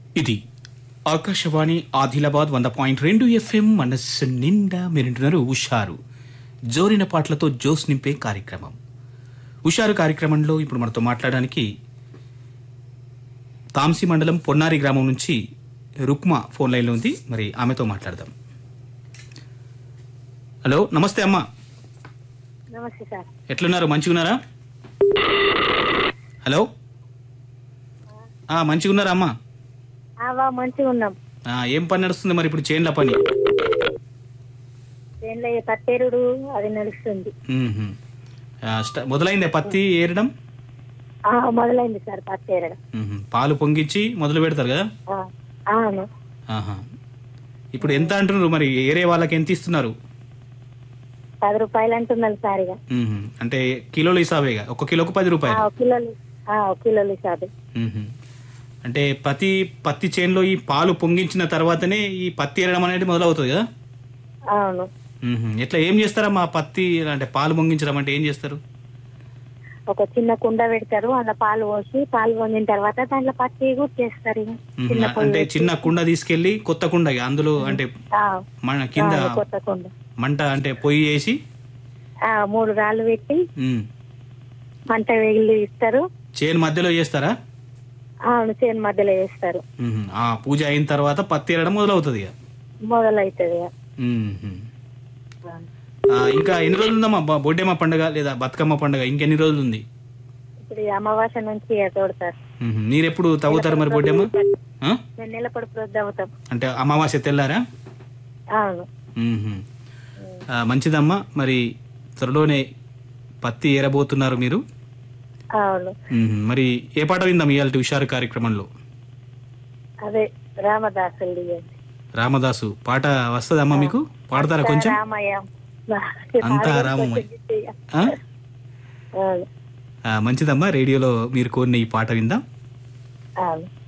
ఇది ఆకాశవాణి ఆదిలాబాద్ వంద పాయింట్ రెండు ఎఫ్ఎం మనస్సు నిండా మీరింటున్నారు ఉషారు జోరిన పాటలతో జోస్ నింపే కార్యక్రమం ఉషారు కార్యక్రమంలో ఇప్పుడు మనతో మాట్లాడడానికి తాంసి మండలం పొన్నారి గ్రామం నుంచి రుక్మా ఫోన్ లైన్లో ఉంది మరి ఆమెతో మాట్లాడదాం హలో నమస్తే అమ్మా నమస్తే సార్ ఎట్లున్నారు మంచిగున్నారా హలో ఆ, మంచిగున్నారా అమ్మా ఆవా మంచిగా ఉన్నాం ఆ, ఏం పని నడుస్తుంది మరి ఇప్పుడు చేన్ల పని దేనిలో ఈ పత్తేరుడు అది నడుస్తుంది మ్మ్హ్మ్. ఆ, స్ట- మొదలైందే పత్తి ఏరడం ఆ, మొదలైంది సార్ పత్తేరడం మ్మ్హ్మ్. పాలు పొంగించి మొదలు పెడతారు కదా ఆ, అవును ఆహా ఇప్పుడు ఎంత అంటున్నారు మరి ఏరే వాళ్ళకి ఎంత ఇస్తున్నారు పది రూపాయలు అంటున్నారు సార్ ఇక మ్మ్హ్మ్. అంటే కిలోలు హిసాబేగా ఒక కిలోకు పది ఆ, రూపాయలు ఒక కిలోలు ఆ, ఒక కిలోలు సార్ మ్మ్హ్మ్. అంటే ప్రతి పత్తి చేనులో ఈ పాలు పొంగించిన తర్వాతనే ఈ పత్తి ఏరడం అనేది మొదలవుతుంది కదా అవును మ్మ్హ్మ్. ఎట్లా ఏం చేస్తారమ్మా పత్తి అంటే పాలు పొంగించడం అంటే ఏం చేస్తారు ఒక చిన్న కుండ పెడతారు అందులో పాలు పోసి పాలు పొందిన తర్వాత దాంట్లో పత్తి కూడా చేస్తారు ఇక మ్మ్హ్మ్. చిన్న పొయ్యి అంటే పెట్టి. చిన్న కుండ తీసుకెళ్లి కొత్త కుండ ఇక అందులో అంటే ఆ, మన కింద అవును, కొత్త కుండ మంట అంటే పొయ్యి వేసి ఆ, మూడు రాళ్ళు పెట్టి మ్మ్. మంట వెగిలి ఇస్తారు చేను మధ్యలో చేస్తారా అవును చేను మధ్యలో వేస్తారు మ్మ్. ఆ పూజ అయిన తర్వాత పత్తి ఏరడం మొదలవుతుంది ఇక మొదలవుతుంది ఇక. మ్మ్. ఆ, ఇంకా ఎన్ని రోజులు ఉందమ్మా బ- బొడ్డెమ్మ పండుగ లేదా బతుకమ్మ పండుగ ఇంకెన్ని రోజులు ఉంది ఇప్పుడు ఈ అమావాస్య నుంచి ఇక తోడతారు మ్మ్. మీరు ఎప్పుడు తవ్వుతారు మరి బొడ్డెమ్మ ఆ? మేము నిలబడి ప్రొద్దు అవుతాం అంటే అమావాస్య తెల్లారా అవును మ్మ్. ఆ, మంచిదమ్మా మరి త్వరలోనే పత్తి ఏరబోతున్నారు మీరు అవును మ్మ్. మరి ఏ పాట విందాం ఇవాళ హుషారు కార్యక్రమంలో అదే రామదాసులు రామదాసు పాట వస్తుందమ్మా మీకు పాడతారా కొంచెం రామయ్య అంతా రామమయ. ఆ? అవును ఆ, మంచిదమ్మా రేడియోలో మీరు కోరిన ఈ పాట విందాం అవును